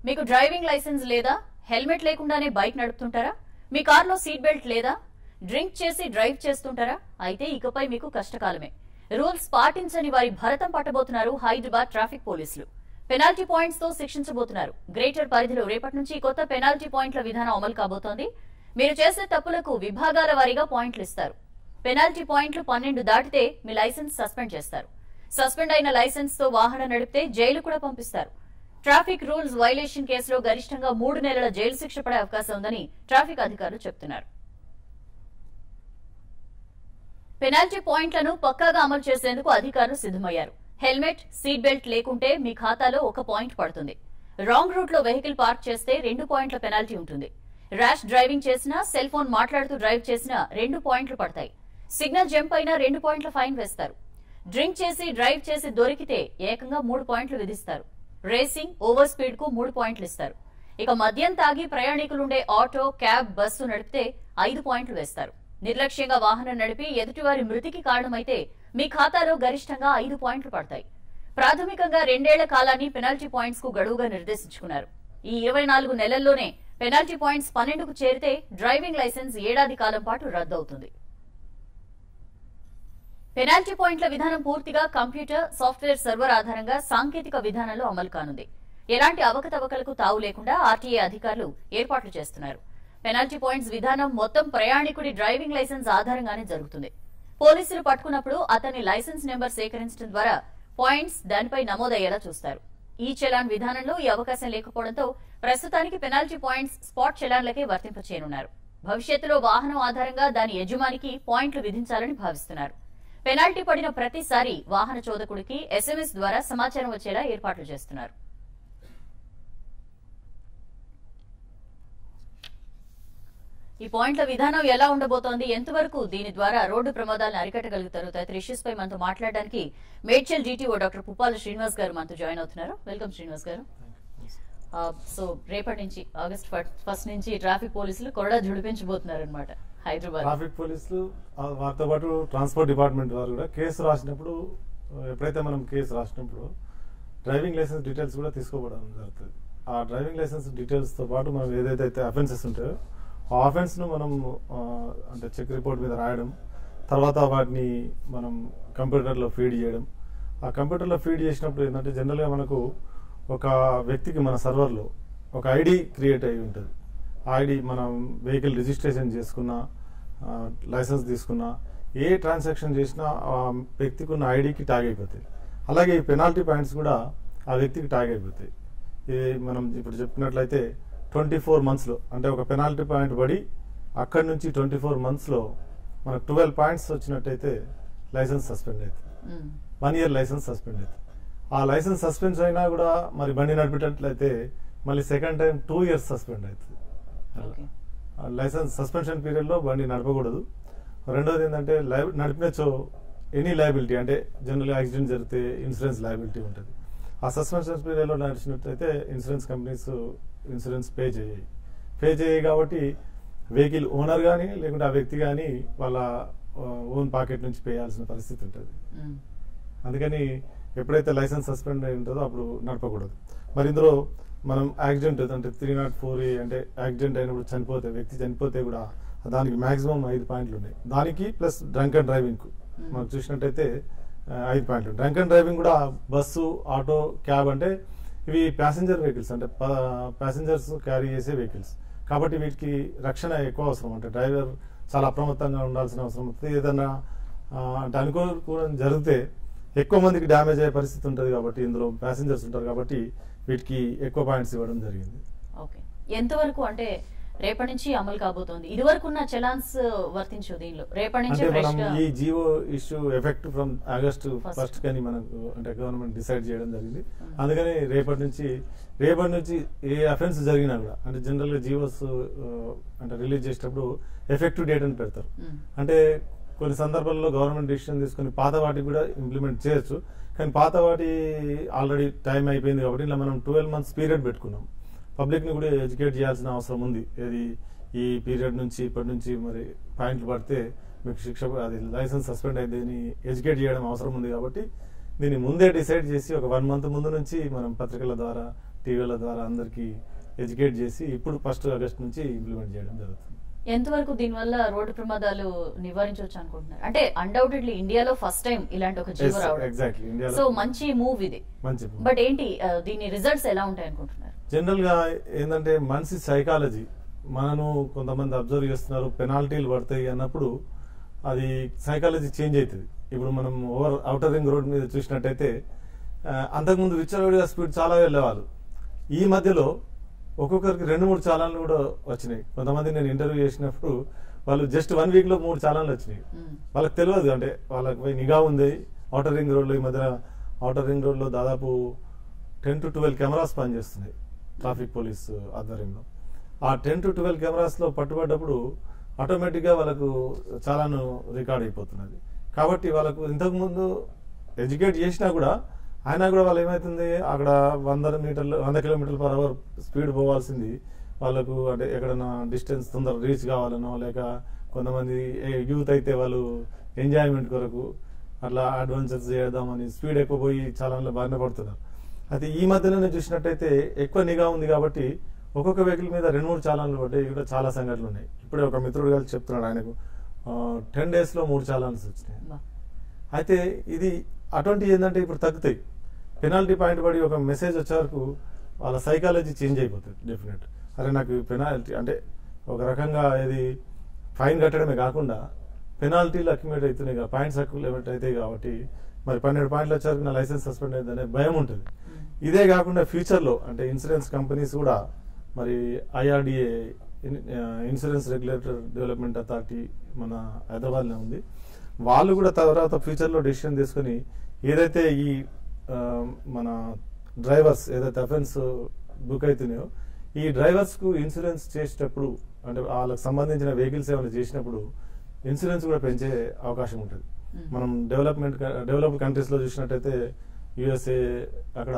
మీకు driving licence లేదా helmet లేకుండానే బైక్ నడుపుతుంటారా మీ కార్లో సీట్ బెల్ట్ లేదా డ్రింక్ చేసి డ్రైవ్ చేస్తుంటారా అయితే ఇకపై మీకు కష్టకాలమే రూల్స్ పాటించని వారి భరతం పట్టబోతున్నారు హైదరాబాద్ ట్రాఫిక్ పోలీసులు పెనాల్టీ పాయింట్స్ తో శిక్షించబోతున్నారు గ్రేటర్ పరిధిలో రేపటి నుంచి కొత్త పెనాల్టీ పాయింట్ల విధానం అమలు కాబోతోంది మీరు చేసే తప్పులకు విభాగాల వారీగా పాయింట్లు ఇస్తారు పెనాల్టీ పాయింట్లు పన్నెండు దాటితే మీ లైసెన్స్ సస్పెండ్ చేస్తారు సస్పెండ్ అయిన లైసెన్స్ తో వాహనం నడిపితే జైలు కూడా పంపిస్తారు ట్రాఫిక్ రూల్స్ వైలేషన్ కేసులో గరిష్టంగా మూడు నెలల జైలు శిక్ష పడే అవకాశం ఉందని ట్రాఫిక్ అధికారులు చెబుతున్నారు పెనాల్టీ పాయింట్లను పక్కాగా అమలు చేసేందుకు అధికారులు సిద్దమయ్యారు హెల్మెట్ సీట్ బెల్ట్ లేకుంటే మీ ఖాతాలో ఒక పాయింట్ పడుతుంది రాంగ్ రూట్ లో వెహికల్ పార్క్ చేస్తే రెండు పాయింట్ల పెనాల్టీ ఉంటుంది ర్యాష్ డ్రైవింగ్ చేసినా సెల్ ఫోన్ మాట్లాడుతూ డ్రైవ్ చేసినా రెండు పాయింట్లు పడతాయి సిగ్నల్ జంప్ అయినా రెండు పాయింట్ల ఫైన్ వేస్తారు డ్రింక్ చేసి డ్రైవ్ చేసి దొరికితే ఏకంగా మూడు పాయింట్లు విధిస్తారు రేసింగ్ ఓవర్ స్పీడ్ కు మూడు పాయింట్లు ఇస్తారు ఇక మద్యం తాగి ప్రయాణికులుండే ఆటో క్యాబ్ బస్సు నడిపితే ఐదు పాయింట్లు వేస్తారు నిర్లక్ష్యంగా వాహనం నడిపి ఎదుటివారి మృతికి కారణమైతే మీ ఖాతాలో గరిష్టంగా ఐదు పాయింట్లు పడతాయి ప్రాథమికంగా రెండేళ్ల కాలాన్ని పెనాల్టీ పాయింట్స్ కు గడువుగా నిర్దేశించుకున్నారు ఈ ఇరవై నాలుగు నెలల్లోనే పెనాల్టీ పాయింట్స్ పన్నెండుకు చేరితే డ్రైవింగ్ లైసెన్స్ ఏడాది కాలం పాటు రద్దవుతుంది పెనాల్టీ పాయింట్ల విధానం పూర్తిగా కంప్యూటర్ సాఫ్ట్వేర్ సర్వర్ ఆధారంగా సాంకేతిక విధానంలో అమలు కానుంది ఎలాంటి అవకతవకలకు తావు లేకుండా ఆర్టీఏ అధికారులు ఏర్పాట్లు చేస్తున్నారు పెనాల్టీ పాయింట్స్ విధానం మొత్తం ప్రయాణికుడి డ్రైవింగ్ లైసెన్స్ ఆధారంగానే జరుగుతుంది పోలీసులు పట్టుకున్నప్పుడు అతని లైసెన్స్ నెంబర్ సేకరించడం ద్వారా పాయింట్స్ దానిపై నమోదయ్యేలా చూస్తారు ఈ చలాన్ విధానంలో ఈ అవకాశం లేకపోవడంతో ప్రస్తుతానికి పెనాల్టీ పాయింట్స్ స్పాట్ చలాన్లకే వర్తింపచేయనున్నారు భవిష్యత్తులో వాహనం ఆధారంగా దాని యజమానికి పాయింట్లు విధించాలని భావిస్తున్నారు పెనాల్టీ పడిన ప్రతిసారి వాహన చోదకుడికి ఎస్ఎంఎస్ ద్వారా సమాచారం వచ్చేలా ఏర్పాట్లు చేస్తున్నారు ఈ పాయింట్ల విధానం ఎలా ఉండబోతోంది ఎంతవరకు దీని ద్వారా రోడ్డు ప్రమాదాలను అరికట్టగలుగుతారు తదితర ఇష్యూస్ పై మనతో మాట్లాడడానికి మేడ్చల్ డిటిఓ డాక్టర్ పుప్పాల శ్రీనివాస్ గారు మనతో జాయిన్ అవుతున్నారు వెల్కమ్ శ్రీనివాస్ గారు ఆ, సో రేపటి నుంచి ఆగస్ట్ ఫస్ట్ నుంచి ట్రాఫిక్ పోలీసులు కొరడా జుడిపించబోతున్నారు అనమాట హైదరాబాద్ ట్రాఫిక్ పోలీసులు ఆ, వారితో పాటు ట్రాన్స్పోర్ట్ డిపార్ట్మెంట్ వారు కూడా కేసు రాసినప్పుడు ఆ, ఎప్పుడైతే మనం కేసు రాసినప్పుడు డ్రైవింగ్ లైసెన్స్ డీటెయిల్స్ కూడా తీసుకోవడం జరుగుతుంది ఆ డ్రైవింగ్ లైసెన్స్ డీటెయిల్స్ తో పాటు మనం ఏదైతే అఫెన్సెస్ ఉంటాయో ఆ అఫెన్స్ ను మనం ఆ, అంటే చెక్ రిపోర్ట్ మీద రాయడం తర్వాత వాటిని మనం కంప్యూటర్లో ఫీడ్ చేయడం ఆ కంప్యూటర్లో ఫీడ్ చేసినప్పుడు ఏంటంటే జనరల్గా మనకు ఒక వ్యక్తికి మన సర్వర్లో ఒక ఐడి క్రియేట్ అయి ఉంటుంది ఆ ఐడి మనం వెహికల్ రిజిస్ట్రేషన్ చేసుకున్నా ఆ, లైసెన్స్ తీసుకున్నా ఏ ట్రాన్సాక్షన్ చేసినా ఆ వ్యక్తికి ఉన్న ఐడికి ట్యాగ్ అయిపోతాయి అలాగే ఈ పెనాల్టీ పాయింట్స్ కూడా ఆ వ్యక్తికి ట్యాగ్ అయిపోతాయి ఇది మనం ఇప్పుడు చెప్పుకున్నట్లయితే ట్వంటీ ఫోర్ మంత్స్లో అంటే ఒక పెనాల్టీ పాయింట్ పడి అక్కడి నుంచి ట్వంటీ ఫోర్ మంత్స్లో మనకు ట్వెల్వ్ పాయింట్స్ వచ్చినట్టయితే లైసెన్స్ సస్పెండ్ అవుతుంది um, one year licence suspend అవుతుంది ఆ లైసెన్స్ సస్పెండ్ అయినా కూడా మరి బండి నడిపేటట్లయితే మళ్ళీ second time two years suspend అవుతుంది ఓకే ఆ లైసెన్స్ సస్పెన్షన్ పీరియడ్లో బండి నడపకూడదు రెండోది ఏంటంటే లైబ్ నడిపినచో ఎనీ లయబిలిటీ అంటే జనరల్ యాక్సిడెంట్ జరిగితే ఇన్సూరెన్స్ లయబిలిటీ ఉంటుంది ఆ సస్పెన్షన్ పీరియడ్లో నడిచినట్టయితే ఇన్సూరెన్స్ కంపెనీస్ ఇన్సూరెన్స్ పే చేయాయి పే చేయాయి కాబట్టి వెహికల్ ఓనర్ కానీ లేకుంటే ఆ వ్యక్తి కానీ వాళ్ళ ఓన్ పాకెట్ నుంచి పే చేయాల్సిన పరిస్థితి ఉంటుంది ఉమ్, అందుకని ఎప్పుడైతే లైసెన్స్ సస్పెండ్ అయి ఉంటుందో అప్పుడు నడపకూడదు మరి ఇందులో మనం యాక్సిడెంట్ అంటే త్రీ నాట్ ఫోర్ అంటే యాక్సిడెంట్ అయినప్పుడు చనిపోతే వ్యక్తి చనిపోతే కూడా దానికి మాక్సిమం ఐదు పాయింట్లు ఉన్నాయి దానికి ప్లస్ డ్రంక్ అండ్ డ్రైవింగ్ కు Hmm. మనం చూసినట్టయితే ఆ, ఐదు పాయింట్లు డ్రంక్ అండ్ డ్రైవింగ్ కూడా బస్సు ఆటో క్యాబ్ అంటే ఇవి ప్యాసింజర్ వెహికల్స్ అంటే ప్యాసింజర్స్ క్యారీ చేసే వెహికల్స్ కాబట్టి వీటికి రక్షణ ఎక్కువ అవసరం అంటే డ్రైవర్ చాలా అప్రమత్తంగా ఉండాల్సిన అవసరం ఉంటుంది ఏదన్నా ఆ, అంటే అనుకోకుండా జరిగితే ఎక్కువ మందికి డ్యామేజ్ అయ్యే పరిస్థితి ఉంటుంది కాబట్టి ఇందులో ప్యాసింజర్స్ ఉంటారు కాబట్టి వీటికి ఎక్కువ పాయింట్స్ ఇవ్వడం జరిగింది ఓకే ఎంతవరకు అంటే రేపటి నుంచి అమలు కాబోతోంది ఇది వరకు ఉన్న చలాన్స్ వర్తించు దీనిలో రేపటి నుంచి అంటే ఫ్రెష్ మనం గా ఈ Jio issue effect from August First. First కానీ మనకు అంటే గవర్నమెంట్ డిసైడ్ చేయడం జరిగింది Mm. అందుకని రేపటి నుంచి రేపటి నుంచి ఏ అఫెన్స్ జరిగినా కూడా అంటే జనరల్ గా జియోస్ అంటే రిలీజ్ చేసేటప్పుడు ఎఫెక్టివ్ డేట్ అని పెడతారు ఉమ్, అంటే కొన్ని సందర్భాల్లో గవర్నమెంట్ డిసిషన్ తీసుకొని పాత వాటికి కూడా ఇంప్లిమెంట్ చేయొచ్చు కానీ పాత వాటి ఆల్రెడీ టైం అయిపోయింది కాబట్టి ఇలా మనం ట్వెల్వ్ మంత్స్ పీరియడ్ పెట్టుకున్నాం పబ్లిక్ ని కూడా ఎడ్యుకేట్ చేయాల్సిన అవసరం ఉంది ఏది ఈ పీరియడ్ నుంచి ఇప్పటి నుంచి మరి పాయింట్లు పడితే మీకు శిక్ష అది లైసెన్స్ సస్పెండ్ అయింది అని ఎడ్యుకేట్ చేయడం అవసరం ఉంది కాబట్టి దీన్ని ముందే డిసైడ్ చేసి ఒక వన్ మంత్ ముందు నుంచి మనం పత్రికల ద్వారా టీవీల ద్వారా అందరికీ ఎడ్యుకేట్ చేసి ఇప్పుడు ఫస్ట్ ఆగస్ట్ నుంచి ఇంప్లిమెంట్ చేయడం జరుగుతుంది ఎంతవరకు దీనివల్ల రోడ్డు ప్రమాదాలు నివారించవచ్చు అనుకుంటున్నారు అంటే అన్డౌటెడ్లీ ఇండియాలో ఫస్ట్ టైం ఇలాంటి ఒక జీవో రావడం ఎగ్జాక్ట్లీ ఇండియాలో సో మంచి మూవ్ ఇది మంచి బట్ ఏంటి ఆ, దీని రిజల్ట్స్ ఎలా ఉంటాయి అనుకుంటున్నారు జనరల్ గా ఏంటంటే మనిషి సైకాలజీ మనను కొంతమంది అబ్జర్వ్ చేస్తున్నారు పెనాల్టీలు పడతాయి అన్నప్పుడు అది సైకాలజీ చేంజ్ అవుతుంది ఇప్పుడు మనం ఓవర్ అవుటర్ రింగ్ రోడ్ మీద చూసినట్టయితే ఆ, అంతకుముందు విచ్చలవిడిగా స్పీడ్ చాలా వెళ్ళేవాళ్ళు ఈ మధ్యలో ఒక్కొక్కరికి రెండు మూడు చాలాన్లు కూడా వచ్చినాయి కొంతమంది నేను ఇంటర్వ్యూ చేసినప్పుడు వాళ్ళు జస్ట్ వన్ వీక్ లో మూడు చాలాన్లు వచ్చినాయి మ్మ్. వాళ్ళకి తెలియదు అంటే వాళ్ళకి పోయి నిఘా ఉంది అవుటర్ రింగ్ రోడ్లో ఈ మధ్య అవుటర్ రింగ్ రోడ్లో దాదాపు టెన్ టు ట్వెల్వ్ కెమెరాస్ పనిచేస్తున్నాయి ట్రాఫిక్ పోలీస్ ఆధ్వర్యంలో ఆ టెన్ టు ట్వెల్వ్ కెమెరాస్లో పట్టుబడ్డప్పుడు ఆటోమేటిక్గా వాళ్ళకు చాలాను రికార్డ్ అయిపోతున్నది కాబట్టి వాళ్ళకు ఇంతకుముందు ఎడ్యుకేట్ చేసినా కూడా అయినా కూడా వాళ్ళు ఏమవుతుంది అక్కడ వంద మీటర్లు వంద కిలోమీటర్ల పర్ అవర్ స్పీడ్ పోవాల్సింది వాళ్ళకు అంటే ఎక్కడైనా డిస్టెన్స్ తొందర రీచ్ కావాలనో లేక కొంతమంది యూత్ అయితే వాళ్ళు ఎంజాయ్మెంట్ కొరకు అట్లా అడ్వెంచర్స్ చేద్దామని స్పీడ్ ఎక్కువ పోయి చాలా బారిన పడుతున్నారు అయితే ఈ మధ్యలోనే చూసినట్టయితే ఎక్కువ నిఘా ఉంది కాబట్టి ఒక్కొక్క వెహికల్ మీద రెండు మూడు చాలాన్లు పడ్డాయి కూడా చాలా సంఘటనలు ఉన్నాయి ఇప్పుడే ఒక మిత్రుడు కలిసి చెప్తున్నాడు ఆయనకు టెన్ డేస్ లో మూడు చాలాన్స్ వచ్చినాయి బా. అయితే ఇది అటువంటి ఏంటంటే ఇప్పుడు తగ్గుతాయి పెనాల్టీ పాయింట్ పడి ఒక మెసేజ్ వచ్చే వరకు వాళ్ళ సైకాలజీ చేంజ్ అయిపోతుంది డెఫినెట్ అరే నాకు పెనాల్టీ అంటే ఒక రకంగా ఇది ఫైన్ కట్టడమే కాకుండా పెనాల్టీలు అక్యుమేట్ అవుతున్నాయి కదా పాయింట్స్ అక్యుమేట్ అవుతాయి కాబట్టి మరి పన్నెండు పాయింట్లు వచ్చేవరకు నా లైసెన్స్ సస్పెండ్ అయింది అనే భయం ఉంటుంది ఇదే కాకుండా ఫ్యూచర్లో అంటే ఇన్సూరెన్స్ కంపెనీస్ కూడా మరి IRDA insurance regulator development authority మన హైదరాబాద్లో ఉంది వాళ్ళు కూడా తర్వాత ఫ్యూచర్లో డెసిషన్ తీసుకొని ఏదైతే ఈ ఆ, మన డ్రైవర్స్ ఏదైతే అఫెన్స్ బుక్ అవుతున్నాయో ఈ డ్రైవర్స్ కు ఇన్సూరెన్స్ చేసేటప్పుడు అంటే వాళ్ళకి సంబంధించిన వెహికల్స్ ఏమైనా చేసినప్పుడు ఇన్సూరెన్స్ కూడా పెంచే అవకాశం ఉంటుంది Hmm. మనం డెవలప్మెంట్ డెవలప్డ్ కంట్రీస్ లో చూసినట్టయితే యుఎస్ఏ అక్కడ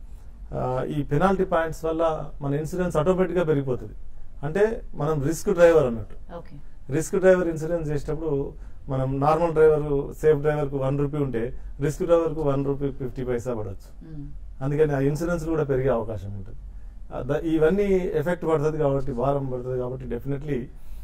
ఆ, ఈ పెనాల్టీ పాయింట్స్ వల్ల మన ఇన్సూరెన్స్ ఆటోమేటిక్ గా పెరిగిపోతుంది అంటే మనం రిస్క్ డ్రైవర్ అన్నట్టు ఓకే రిస్క్ డ్రైవర్ ఇన్సూరెన్స్ చేసేటప్పుడు మనం నార్మల్ డ్రైవర్ సేఫ్ డ్రైవర్ కు వన్ రూపీ ఉంటే రిస్క్ డ్రైవర్ కు వన్ రూపీ ఫిఫ్టీ పైసా పడవచ్చు మ్మ్. అందుకని ఆ ఇన్సూరెన్స్ కూడా పెరిగే అవకాశం ఉంటుంది ఆ, ద- ఇవన్నీ ఎఫెక్ట్ పడుతుంది కాబట్టి భారం పడుతుంది కాబట్టి డెఫినెట్లీ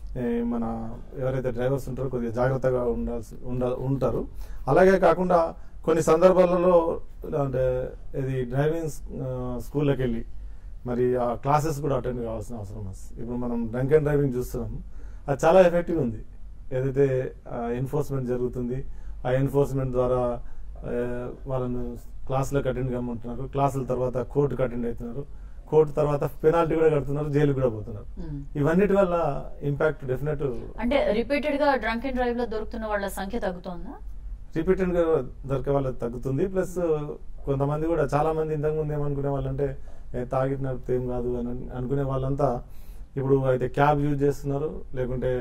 మన ఎవరైతే డ్రైవర్స్ ఉంటారో కొద్దిగా జాగ్రత్తగా ఉండాల్సి ఉండ ఉంటారు అలాగే కాకుండా కొన్ని సందర్భాలలో అంటే ఇది డ్రైవింగ్ స్కూల్లోకి వెళ్ళి మరి ఆ క్లాసెస్ కూడా అటెండ్ కావాల్సిన అవసరం ఉంది ఇప్పుడు మనం డ్రంక్ అండ్ డ్రైవింగ్ చూస్తున్నాం అది చాలా ఎఫెక్టివ్ ఉంది ఏదైతే ఎన్ఫోర్స్మెంట్ జరుగుతుంది ఆ ఎన్ఫోర్స్మెంట్ ద్వారా ఆ, వాళ్ళను క్లాసులకు అటెండ్ కమ్మంటున్నారు క్లాసుల తర్వాత కోర్టుకు అటెండ్ అవుతున్నారు కోర్టు తర్వాత పెనాల్టీ కూడా కడుతున్నారు జైలు కూడా పోతున్నారు మ్మ్. ఇవన్నిటి వల్ల ఇంపాక్ట్ డెఫినెట్ అంటే రిపీటెడ్ గా డ్రంక్ అండ్ డ్రైవ్ లో దొరుకుతున్న వాళ్ళ సంఖ్య తగ్గుతోందా రిపీటెడ్ గా దొరికే వాళ్ళకి తగ్గుతుంది ప్లస్ కొంతమంది కూడా చాలా మంది ఇంతకు ముందు ఏమనుకునే వాళ్ళంటే "ఏ, తాగిన నడిపితే ఏం కాదు అని అనుకునే వాళ్ళంతా ఇప్పుడు అయితే క్యాబ్ యూజ్ చేస్తున్నారు లేకుంటే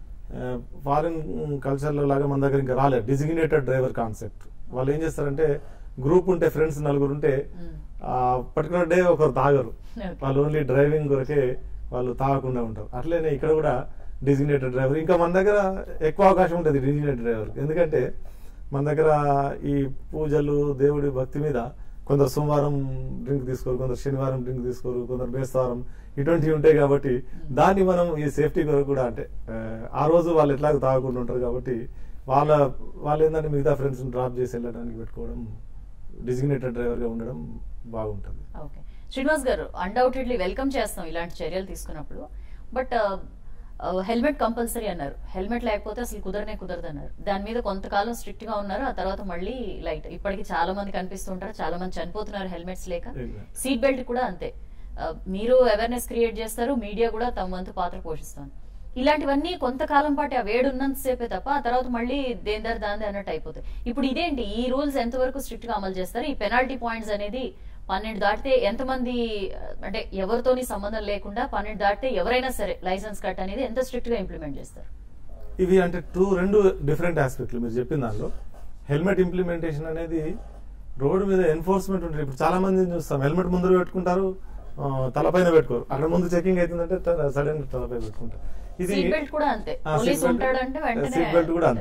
ఫారిన్ కల్చర్లో లాగా మన దగ్గర ఇంకా రాలేదు డిజిగ్నేటెడ్ డ్రైవర్ కాన్సెప్ట్ వాళ్ళు ఏం చేస్తారంటే గ్రూప్ ఉంటే ఫ్రెండ్స్ నలుగురు ఉంటే మ్మ్. ఆ పర్టికులర్ డే ఒకరు తాగరు Okay. వాళ్ళు ఓన్లీ డ్రైవింగ్ కొరకే వాళ్ళు తాగకుండా ఉంటారు అట్లనే ఇక్కడ కూడా డిజిగ్నేటెడ్ డ్రైవర్ ఇంకా మన దగ్గర ఎక్కువ అవకాశం ఉంటుంది డిజిగ్నేటెడ్ డ్రైవర్ ఎందుకంటే మన దగ్గర ఈ పూజలు దేవుడి భక్తి మీద కొందరు సోమవారం డ్రింక్ తీసుకోరు కొందరు శనివారం డ్రింక్ తీసుకోరు కొందరు బేస్తవారం ఇటువంటివి ఉంటాయి కాబట్టి దాన్ని మనం ఈ సేఫ్టీ కొరకు కూడా అంటే ఆ, ఆ రోజు వాళ్ళు ఎట్లాగో తాగకుండా ఉంటారు కాబట్టి వాళ్ళ వాళ్ళు ఏంటంటే మిగతా ఫ్రెండ్స్ డ్రాప్ చేసి వెళ్ళడానికి పెట్టుకోవడం డిజిగ్నేటెడ్ డ్రైవర్గా ఉండడం బాగుంటుంది ఓకే శ్రీనివాస్ గారు అన్డౌటెడ్లీ వెల్కమ్ చేస్తాం ఇలాంటి చర్యలు తీసుకున్నప్పుడు బట్ హెల్మెట్ కంపల్సరీ అన్నారు హెల్మెట్ లేకపోతే అసలు కుదరనే కుదరదు అన్నారు దాని మీద కొంతకాలం స్ట్రిక్ట్ గా ఉన్నారు ఆ తర్వాత మళ్ళీ లైట్ ఇప్పటికి చాలా మంది కనిపిస్తుంటారు చాలా మంది చనిపోతున్నారు హెల్మెట్స్ లేక Exactly. సీట్ బెల్ట్ కూడా అంతే ఆ, మీరు అవేర్నెస్ క్రియేట్ చేస్తారు మీడియా కూడా తమ వంతు పాత్ర పోషిస్తుంది ఇలాంటివన్నీ కొంతకాలం పాటు ఆ వేడి ఉన్నంతసేపే తప్ప ఆ తర్వాత మళ్ళీ దేందర్ దాంది అన్నట్టు అయిపోతాయి ఇప్పుడు ఇదేంటి ఈ రూల్స్ ఎంతవరకు స్ట్రిక్ట్ గా అమలు చేస్తారు ఈ పెనాల్టీ పాయింట్స్ అనేది పన్నెండు దాటితే ఎంతమంది ఆ, అంటే ఎవరితోని సంబంధం లేకుండా పన్నెండు దాటితే ఎవరైనా సరే లైసెన్స్ కట్ అనేది ఎంత స్ట్రిక్ట్ గా ఇంప్లిమెంట్ చేస్తారు ఇవి అంటే టూ రెండు డిఫరెంట్ ఆస్పెక్ట్లు మీరు చెప్పిన దానిలో హెల్మెట్ ఇంప్లిమెంటేషన్ అనేది రోడ్డు మీద ఎన్ఫోర్స్మెంట్ ఉంటుంది ఇప్పుడు చాలా మందిని చూస్తాం హెల్మెట్ ముందర పెట్టుకుంటారు ఆ, తలపైన పెట్టుకోరు అక్కడ ముందు చెకింగ్ అవుతుందంటే సడన్ తలపై పెట్టుకుంటారు సీట్ బెల్ట్ కూడా అంతే ఆ, పోలీస్ seat belt- ఉంటాడంటే వెంటనే సీట్ బెల్ట్ కూడా అంతే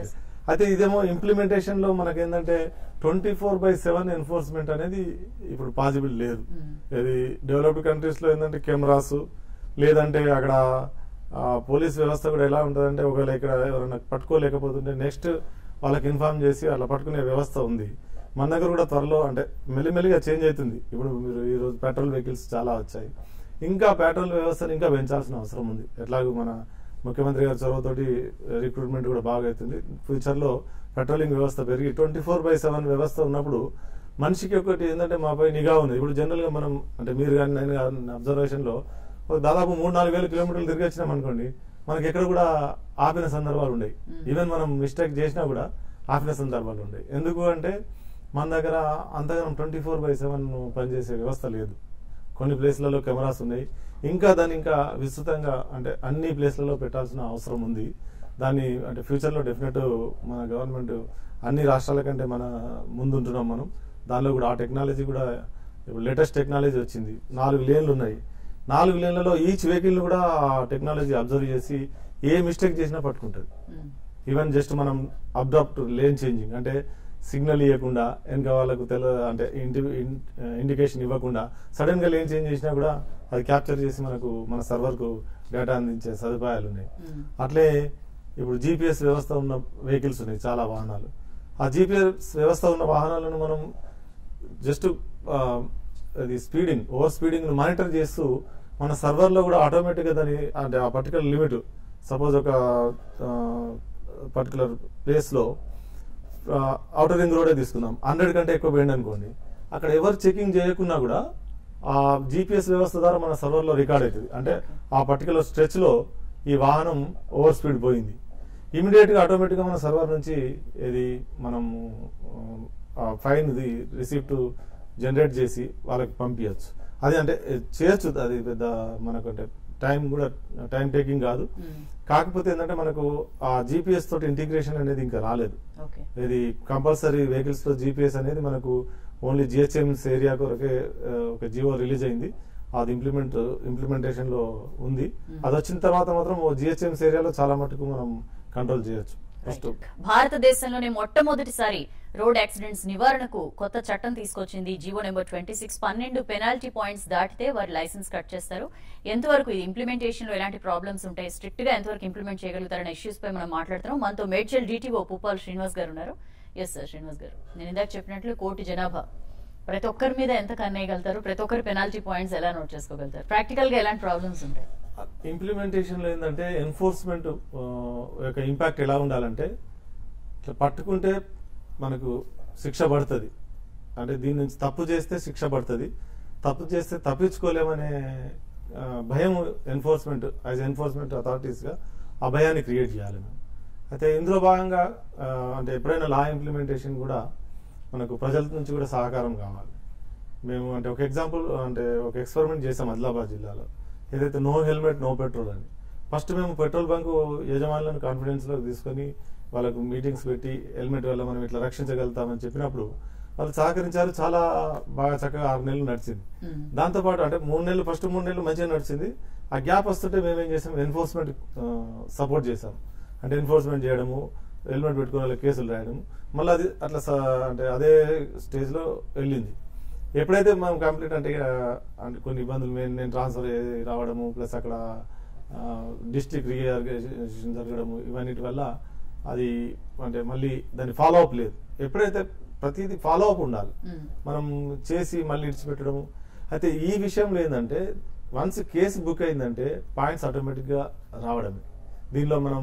అయితే ఇదేమో ఇంప్లిమెంటేషన్ లో మనకేంటంటే twenty four by seven enforcement అనేది ఇప్పుడు పాసిబుల్ లేదు మ్మ్. ఇది డెవలప్డ్ కంట్రీస్ లో ఏంటంటే కెమెరాస్ లేదంటే అక్కడ ఆ, పోలీస్ వ్యవస్థ కూడా ఎలా ఉంటుందంటే ఒకవేళ ఇక్కడ ఎవరైనా పట్టుకోలేకపోతుంటే నెక్స్ట్ వాళ్ళకి ఇన్ఫార్మ్ చేసి అలా పట్టుకునే వ్యవస్థ ఉంది మన దగ్గర కూడా త్వరలో అంటే మెల్లిమెల్లిగా చేంజ్ అవుతుంది ఇప్పుడు మీరు ఈ రోజు పెట్రోల్ వెహికల్స్ చాలా వచ్చాయి ఇంకా పెట్రోల్ వ్యవస్థను ఇంకా పెంచాల్సిన అవసరం ఉంది ఎట్లాగో మన ముఖ్యమంత్రి గారి చొరవతోటి రిక్రూట్మెంట్ కూడా బాగా అవుతుంది ఫ్యూచర్ లో పెట్రోలింగ్ వ్యవస్థ పెరిగి ట్వంటీ ఫోర్ బై సెవెన్ వ్యవస్థ ఉన్నప్పుడు మనిషికి ఒకటి ఏంటంటే మాపై నిఘా ఉంది ఇప్పుడు జనరల్ గా మనం అంటే మీరు కానీ నేను కానీ అబ్జర్వేషన్ లో ఒక దాదాపు మూడు నాలుగు వేల కిలోమీటర్లు తిరిగి వచ్చినాం అనుకోండి మనకి ఎక్కడ కూడా ఆపిన సందర్భాలు ఉన్నాయి మ్మ్. ఈవెన్ మనం మిస్టేక్ చేసినా కూడా ఆపిన సందర్భాలు ఉన్నాయి ఎందుకు అంటే మన దగ్గర అంతగానం ట్వంటీ ఫోర్ బై సెవెన్ పనిచేసే వ్యవస్థ లేదు కొన్ని ప్లేస్లలో కెమెరాస్ ఉన్నాయి ఇంకా దాన్ని ఇంకా విస్తృతంగా అంటే అన్ని ప్లేస్లలో పెట్టాల్సిన అవసరం ఉంది దాన్ని అంటే ఫ్యూచర్లో డెఫినెట్ మన గవర్నమెంట్ అన్ని రాష్ట్రాల కంటే మన ముందుంటున్నాం మనం దానిలో కూడా ఆ టెక్నాలజీ కూడా ఇప్పుడు లేటెస్ట్ టెక్నాలజీ వచ్చింది నాలుగు లేన్లు ఉన్నాయి నాలుగు లేన్లలో ఈచ్ వెహికల్ కూడా ఆ టెక్నాలజీ అబ్జర్వ్ చేసి ఏ మిస్టేక్ చేసినా పట్టుకుంటుంది మ్మ్. ఈవెన్ జస్ట్ మనం అబ్డాప్ట్ లేన్ చేంజింగ్ అంటే సిగ్నల్ ఇవ్వకుండా వెనక వాళ్ళకు తెల అంటే ఇంటి ఇండికేషన్ ఇవ్వకుండా సడన్ గా లేన్ చేంజ్ చేసినా కూడా అది క్యాప్చర్ చేసి మనకు మన సర్వర్ కు డేటా అందించే సదుపాయాలు ఉన్నాయి మ్మ్. అట్లే ఇప్పుడు జీపీఎస్ వ్యవస్థ ఉన్న వెహికల్స్ ఉన్నాయి చాలా వాహనాలు ఆ జీపీఎస్ వ్యవస్థ ఉన్న వాహనాలను మనం జస్ట్ అది స్పీడింగ్ ఓవర్ స్పీడింగ్ మానిటర్ చేస్తూ మన సర్వర్ లో కూడా ఆటోమేటిక్ గా దాని అంటే ఆ పర్టికులర్ లిమిట్ సపోజ్ ఒక పర్టికులర్ ప్లేస్ లో అవుటర్ రింగ్ రోడే తీసుకుందాం హండ్రెడ్ కంటే ఎక్కువ పోయింది అనుకోండి అక్కడ ఎవరు చెకింగ్ చేయకున్నా కూడా ఆ జీపీఎస్ వ్యవస్థ ద్వారా మన సర్వర్ లో రికార్డ్ అవుతుంది అంటే ఆ పర్టికులర్ స్ట్రెచ్ లో ఈ వాహనం ఓవర్ స్పీడ్ పోయింది ఇమీడియట్ గా ఆటోమేటిక్ గా మన సర్వర్ నుంచి ఇది మనము ఫైన్ ఇది రిసిప్ట్ జనరేట్ చేసి వాళ్ళకి పంపించచ్చు అది అంటే చేయొచ్చు అది పెద్ద మనకు అంటే టైం కూడా టైం టేకింగ్ కాదు మ్మ్. కాకపోతే ఏంటంటే మనకు ఆ జీపీఎస్ తోటి ఇంటిగ్రేషన్ అనేది ఇంకా రాలేదు ఓకే ఇది కంపల్సరీ వెహికల్స్ లో జీపీఎస్ అనేది మనకు ఓన్లీ జిహెచ్ఎంస్ ఏరియా కొరకే ఆ, ఒక జియో రిలీజ్ అయింది అది ఇంప్లిమెంట్ ఇంప్లిమెంటేషన్ లో ఉంది Hmm. అది వచ్చిన తర్వాత మాత్రం జిహెచ్ఎంస్ ఏరియాలో చాలా మటుకు మనం కంట్రోల్ చేయొచ్చు ఫస్ట్ భారతదేశంలోనే మొట్టమొదటిసారి రోడ్ యాక్సిడెంట్స్ నివారణకు కొత్త చట్టం తీసుకొచ్చింది జీవో నెంబర్ ట్వంటీ సిక్స్ పన్నెండు పెనాల్టీ పాయింట్స్ దాటితే వారి లైసెన్స్ కట్ చేస్తారు ఎంతవరకు ఇది ఇంప్లిమెంటేషన్ లో ఎలాంటి ప్రాబ్లమ్స్ ఉంటాయి స్ట్రిక్ట్ గా ఎంతవరకు ఇంప్లిమెంట్ చేయగలుగుతారనే ఇష్యూస్ పై మనం మాట్లాడుతున్నాం మనతో మేడ్చల్ డిటిఓ పుప్పాల్ శ్రీనివాస్ గారు ఉన్నారు ఎస్ సార్ శ్రీనివాస్ గారు నేను ఇందాక చెప్పినట్లు కోటి జనాభా ప్రతి ఒక్కరి మీద ఎంత కన్నేయగలుగుతారు ప్రతి ఒక్కరి పెనాల్టీ పాయింట్స్ ఎలా నోట్ చేసుకోగలుగుతారు ప్రాక్టికల్ గా ఎలాంటి ప్రాబ్లమ్స్ ఉంటాయి ఇంప్లిమెంటేషన్ లో ఏంటంటే ఎన్ఫోర్స్మెంట్ యొక్క ఇంపాక్ట్ ఎలా ఉండాలంటే ఇట్లా పట్టుకుంటే మనకు శిక్ష పడుతుంది అంటే దీని నుంచి తప్పు చేస్తే శిక్ష పడుతుంది తప్పు చేస్తే తప్పించుకోలేమనే ఆ, భయం ఎన్ఫోర్స్మెంట్ యాజ్ ఎన్ఫోర్స్మెంట్ అథారిటీస్ గా ఆ భయాన్ని క్రియేట్ చేయాలి మేము అయితే ఇందులో భాగంగా ఆ, అంటే ఎప్పుడైనా లా ఇంప్లిమెంటేషన్ కూడా మనకు ప్రజల నుంచి కూడా సహకారం కావాలి మేము అంటే ఒక ఎగ్జాంపుల్ అంటే ఒక ఎక్స్పెరిమెంట్ చేసాం ఆదిలాబాద్ జిల్లాలో ఏదైతే నో హెల్మెట్ నో పెట్రోల్ అని ఫస్ట్ మేము పెట్రోల్ బంక్ యజమానులను కాన్ఫిడెన్స్ లో తీసుకొని వాళ్ళకు మీటింగ్స్ పెట్టి హెల్మెట్ వల్ల మనం ఇట్లా రక్షించగలుగుతామని చెప్పినప్పుడు వాళ్ళు సహకరించారు చాలా బాగా చక్కగా ఆరు నెలలు నడిచింది మ్మ్. దాంతో పాటు అంటే మూడు నెలలు ఫస్ట్ మూడు నెలలు మంచిగా నడిచింది ఆ గ్యాప్ వస్తుంటే మేము ఏం చేసాం ఎన్ఫోర్స్మెంట్ సపోర్ట్ చేసాం అంటే ఎన్ఫోర్స్మెంట్ చేయడము హెల్మెట్ పెట్టుకునే వాళ్ళకి కేసులు రాయడము మళ్ళీ అది అట్లా స- అంటే అదే స్టేజ్ లో వెళ్ళింది ఎప్పుడైతే మనం కంప్లీట్ అంటే ఇక అంటే కొన్ని ఇబ్బందులు నేను నేను ట్రాన్స్ఫర్ రావడము ప్లస్ అక్కడ డిస్ట్రిక్ట్ రీఆర్గనైజేషన్ జరగడము ఇవన్నిటి వల్ల అది అంటే మళ్ళీ దాని ఫాలో అప్ లేదు ఎప్పుడైతే ప్రతిదీ ఫాలో అప్ ఉండాలి మ్మ్. మనం చేసి మళ్ళీ ఇడిచిపెట్టడం అయితే ఈ విషయంలో ఏంటంటే వన్స్ కేసు బుక్ అయిందంటే పాయింట్స్ ఆటోమేటిక్ గా రావడమే దీనిలో మనం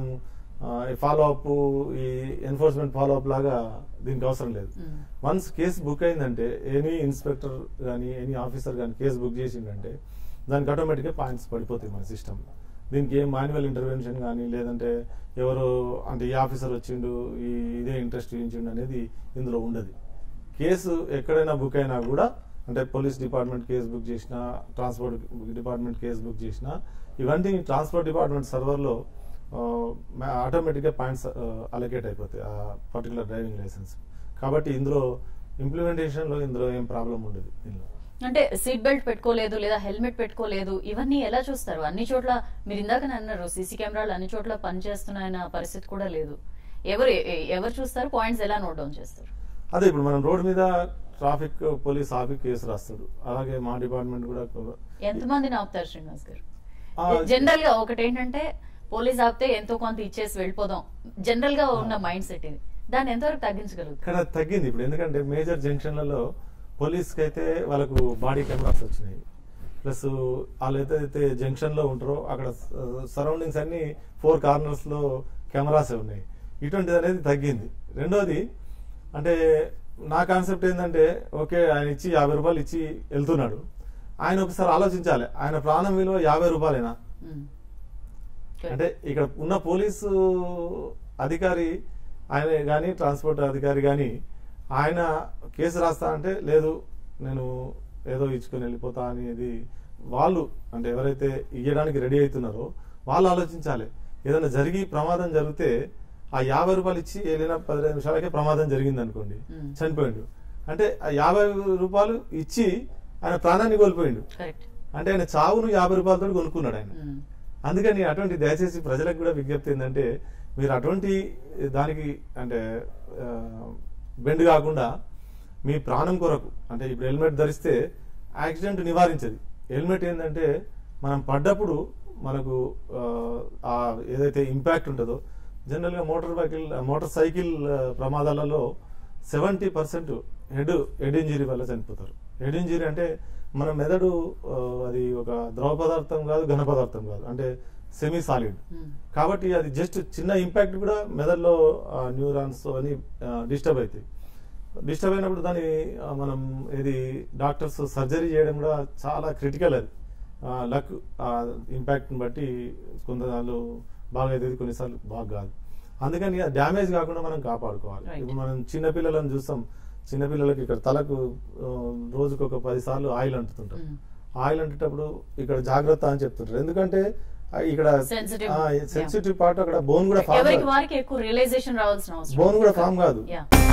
ఫాలో అప్ ఈ ఎన్ఫోర్స్మెంట్ ఫాలో అప్ లాగా దీనికి అవసరం లేదు మ్మ్. వన్స్ కేసు బుక్ అయిందంటే ఎనీ ఇన్స్పెక్టర్ కానీ ఎనీ ఆఫీసర్ కానీ కేసు బుక్ చేసిందంటే దానికి ఆటోమేటిక్గా పాయింట్స్ పడిపోతాయి మన సిస్టంలో దీనికి ఏం మాన్యువల్ ఇంటర్వెన్షన్ కానీ లేదంటే ఎవరు అంటే ఈ ఆఫీసర్ వచ్చిండు ఈ ఇదే ఇంట్రెస్ట్ చూపించిండు అనేది ఇందులో ఉండదు కేసు ఎక్కడైనా బుక్ అయినా కూడా అంటే పోలీస్ డిపార్ట్మెంట్ కేసు బుక్ చేసినా ట్రాన్స్పోర్ట్ డిపార్ట్మెంట్ కేసు బుక్ చేసినా ఇవన్నీ ట్రాన్స్పోర్ట్ డిపార్ట్మెంట్ సర్వర్లో ఆటోమేటిక్గా పాయింట్స్ అలొకేట్ అయిపోతాయి ఆ పర్టికులర్ డ్రైవింగ్ లైసెన్స్ కాబట్టి ఇందులో ఇంప్లిమెంటేషన్ లో ఇందులో ఏం ప్రాబ్లం ఉండదు దీనిలో అంటే సీట్ బెల్ట్ పెట్టుకోలేదు లేదా హెల్మెట్ పెట్టుకోలేదు ఇవన్నీ ఎలా చూస్తారు అన్ని చోట్ల మీరు ఇందాక అన్నారు సీసీ కెమెరాలు అన్ని చోట్ల పనిచేస్తున్నాయన్న పరిస్థితి కూడా లేదు ఎవరు ఎ- ఎవరు చూస్తారు పాయింట్స్ ఎలా నోట్ డౌన్ చేస్తారు అదే ఇప్పుడు మనం రోడ్ మీద ట్రాఫిక్ పోలీస్ ఆఫీస్ కేసు రాస్తాడు అలాగే మా డిపార్ట్మెంట్ కూడా ఎంతమందిని ఆపుతారు శ్రీనివాస్ గారు ఆ, జనరల్ గా ఒకటి ఏంటంటే పోలీస్ ఆపితే ఎంతో కొంత ఇచ్చేసి వెళ్ళిపోదాం జనరల్ గా ఉన్న మైండ్ సెట్ ఇది దాన్ని ఎంతవరకు తగ్గించగలుగుతారు ఇక్కడ తగ్గింది ఇప్పుడు ఎందుకంటే మేజర్ జంక్షన్లలో పోలీస్కి అయితే వాళ్ళకు బాడీ కెమెరాస్ వచ్చినాయి ప్లస్ వాళ్ళు ఏదైతే జంక్షన్ లో ఉంటారో అక్కడ సరౌండింగ్స్ అన్ని ఫోర్ కార్నర్స్ లో కెమెరాస్ ఉన్నాయి ఇటువంటిది అనేది తగ్గింది రెండోది అంటే నా కాన్సెప్ట్ ఏంటంటే ఓకే ఆయన ఇచ్చి యాభై రూపాయలు ఇచ్చి వెళ్తున్నాడు ఆయన ఒకసారి ఆలోచించాలి ఆయన ప్రాణం విలువ యాభై రూపాయలేనా ఉమ్. అంటే ఇక్కడ ఉన్న పోలీసు అధికారి ఆయన కానీ ట్రాన్స్పోర్ట్ అధికారి కానీ ఆయన కేసు రాస్తా అంటే లేదు నేను ఏదో ఇచ్చుకొని వెళ్ళిపోతా అనేది వాళ్ళు అంటే ఎవరైతే ఇయ్యడానికి రెడీ అవుతున్నారో వాళ్ళు ఆలోచించాలి ఏదైనా జరిగి ప్రమాదం జరిగితే ఆ యాభై రూపాయలు ఇచ్చి వెళ్ళిన పదిహేను నిమిషాలకే ప్రమాదం జరిగింది అనుకోండి మ్మ్. చనిపోయిండు అంటే ఆ యాభై రూపాయలు ఇచ్చి ఆయన ప్రాణాన్ని కోల్పోయిండు కరెక్ట్ అంటే ఆయన చావును యాభై రూపాయలతో కొనుక్కున్నాడు ఆయన ఉమ్. అందుకని అటువంటి దయచేసి ప్రజలకు కూడా విజ్ఞప్తి ఏంటంటే మీరు అటువంటి దానికి అంటే ఆ, బెండ్ కాకుండా మీ ప్రాణం కొరకు అంటే ఇప్పుడు హెల్మెట్ ధరిస్తే యాక్సిడెంట్ నివారించదు హెల్మెట్ ఏంటంటే మనం పడ్డప్పుడు మనకు ఆ, ఆ ఏదైతే ఇంపాక్ట్ ఉంటుందో జనరల్గా మోటార్ బైకిల్ మోటార్ సైకిల్ ఆ, ప్రమాదాలలో seventy percent head head injury వల్ల చనిపోతారు హెడ్ ఇంజరీ అంటే మన మెదడు ఆ, అది ఒక ద్రవ పదార్థం కాదు ఘన పదార్థం కాదు అంటే సెమీ సాలిడ్ ఉమ్. కాబట్టి అది జస్ట్ చిన్న ఇంపాక్ట్ కూడా మెదడులో న్యూరాన్స్ అని డిస్టర్బ్ అవుతాయి డిస్టర్బ్ అయినప్పుడు దాన్ని ఆ, మనం ఇది డాక్టర్స్ సర్జరీ చేయడం కూడా చాలా క్రిటికల్ అది లక్ ఇంపాక్ట్ని బట్టి కొంతసార్లు బాగా అవుతుంది కొన్నిసార్లు బాగా కాదు అందుకని డ్యామేజ్ కాకుండా మనం కాపాడుకోవాలి Right. ఇప్పుడు మనం చిన్న పిల్లలను చూస్తాం చిన్న పిల్లలకి ఇక్కడ తలకు ఆ, రోజుకు ఒక పది సార్లు ఆయిల్ అంటుతుంటాం మ్మ్. ఆయిల్ అంటేటప్పుడు ఇక్కడ జాగ్రత్త అని చెప్తుంటారు ఎందుకంటే ఆ, ఇక్కడ Sensitive. సెన్సిటివ్ పార్ట్ అక్కడ బోన్ కూడా ఫామ్ ఎవరికి వారికి ఎక్కువ రియలైజేషన్ రావాల్సిన అవసరం బోన్ కూడా ఫామ్ కాదు Yeah.